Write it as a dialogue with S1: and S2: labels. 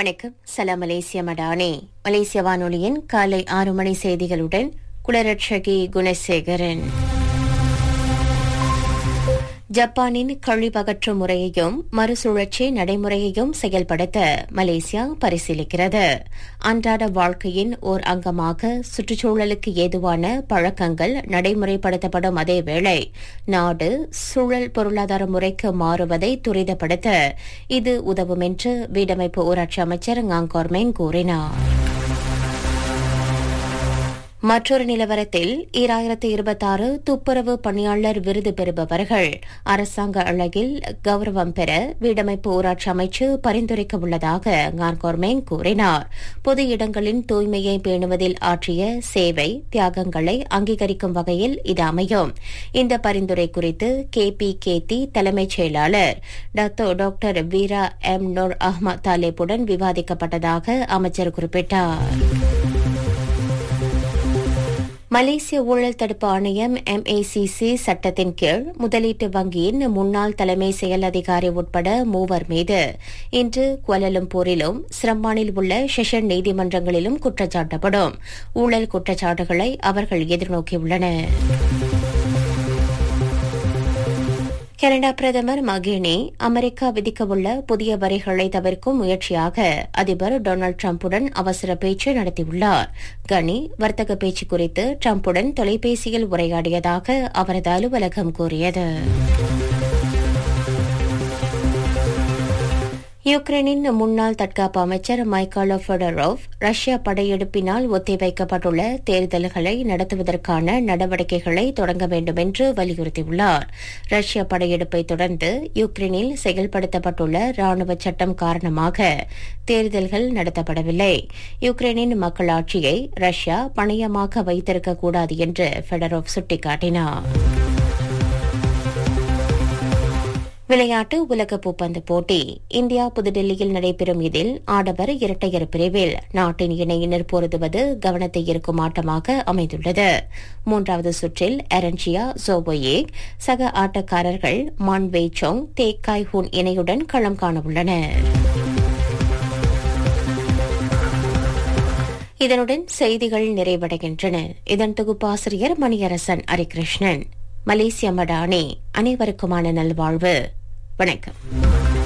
S1: வணக்கம் சலாம் மலேசிய மடானே மலேசிய வானொலியின் காலை ஆறு மணி செய்திகளுடன் குலரட்சகி குணசேகரன் ஜப்பானின் கழிவகற்று முறையையும் மறுசுழற்சி நடைமுறையையும் செயல்படுத்த மலேசியா பரிசீலிக்கிறது அன்றாட வாழ்க்கையின் ஓர் அங்கமாக சுற்றுச்சூழலுக்கு ஏதுவான பழக்கங்கள் நடைமுறைப்படுத்தப்படும் அதேவேளை நாடு சூழல் பொருளாதார முறைக்கு மாறுவதை துரிதப்படுத்த இது உதவும் என்று வீடமைப்பு ஊராட்சி அமைச்சர் ngaங்கோர்மெங் கூறினார் மற்றொரு நிலவரத்தில் ஈராயிரத்து இருபத்தாறு துப்புரவு பணியாளர் விருது பெறுபவர்கள் அரசாங்க அழகில் கௌரவம் பெற வீடமைப்பு ஊராட்சி அமைச்சு பரிந்துரைக்க உள்ளதாக ngaர்கோர்மேங் கூறினார் பொது இடங்களின் தூய்மையை பேணுவதில் ஆற்றிய சேவை தியாகங்களை அங்கீகரிக்கும் வகையில் இது அமையும் இந்த பரிந்துரை குறித்து கே பி கேத்தி தலைமைச் செயலாளர் டத்தோ டாக்டர் வீரா எம் நூர் அஹ்மத் தாலேப்புடன் விவாதிக்கப்பட்டதாக அமைச்சர் குறிப்பிட்டார் மலேசிய ஊழல் தடுப்பு ஆணையம் எம்ஏசிசி சட்டத்தின் கீழ் முதலீட்டு வங்கியின் முன்னாள் தலைமை செயல் அதிகாரி உட்பட மூவர் மீது இன்று குவலலம்பூரிலும் சிரம்பானில் உள்ள செஷன் நீதிமன்றங்களிலும் குற்றச்சாட்டப்படும் ஊழல் குற்றச்சாட்டுகளை அவர்கள் எதிர்நோக்கியுள்ளனர் கனடா பிரதமர் மகினி அமெரிக்கா விதிக்கவுள்ள புதிய வரிகளை தவிர்க்கும் முயற்சியாக அதிபர் டொனால்டு டிரம்புடன் அவசர பேச்சு நடத்தியுள்ளார் கனி வர்த்தக பேச்சு குறித்து டிரம்புடன் தொலைபேசியில் உரையாடியதாக அவரது அலுவலகம் கூறியது யுக்ரைனின் முன்னாள் தற்காப்பு அமைச்சர் மைக்காலோ ஃபெடரோவ் ரஷ்யா படையெடுப்பினால் ஒத்திவைக்கப்பட்டுள்ள தேர்தல்களை நடத்துவதற்கான நடவடிக்கைகளை தொடங்க வேண்டும் என்று வலியுறுத்தியுள்ளார் ரஷ்ய படையெடுப்பை தொடர்ந்து யுக்ரைனில் செயல்படுத்தப்பட்டுள்ள ராணுவ சட்டம் காரணமாக தேர்தல்கள் நடத்தப்படவில்லை யுக்ரைனின் மக்களாட்சியை ரஷ்யா பணயமாக வைத்திருக்கக்கூடாது என்று ஃபெடரோவ் சுட்டிக்காட்டினார் விளையாட்டு உலக பூப்பந்து போட்டி இந்தியா புதுடெல்லியில் நடைபெறும் இதில் ஆடவர் இரட்டையர் பிரிவில் நாட்டின் இணையினர் பொருதுவது கவனத்தை ஈர்க்கும் ஆட்டமாக அமைந்துள்ளது மூன்றாவது சுற்றில் எரன்ஜியா ஜோபோயேக் சக ஆட்டக்காரர்கள் மான் வெய்சோங் தே காய் ஹூன் இணையுடன் களம் காணவுள்ளனர் இதனுடன் செய்திகள் நிறைவடைகின்றன இதன் தொகுப்பாசிரியர் மணியரசன் ஹரிகிருஷ்ணன் மலேசிய மடானே அனைவருக்குமான நல்வாழ்வு வணக்கம்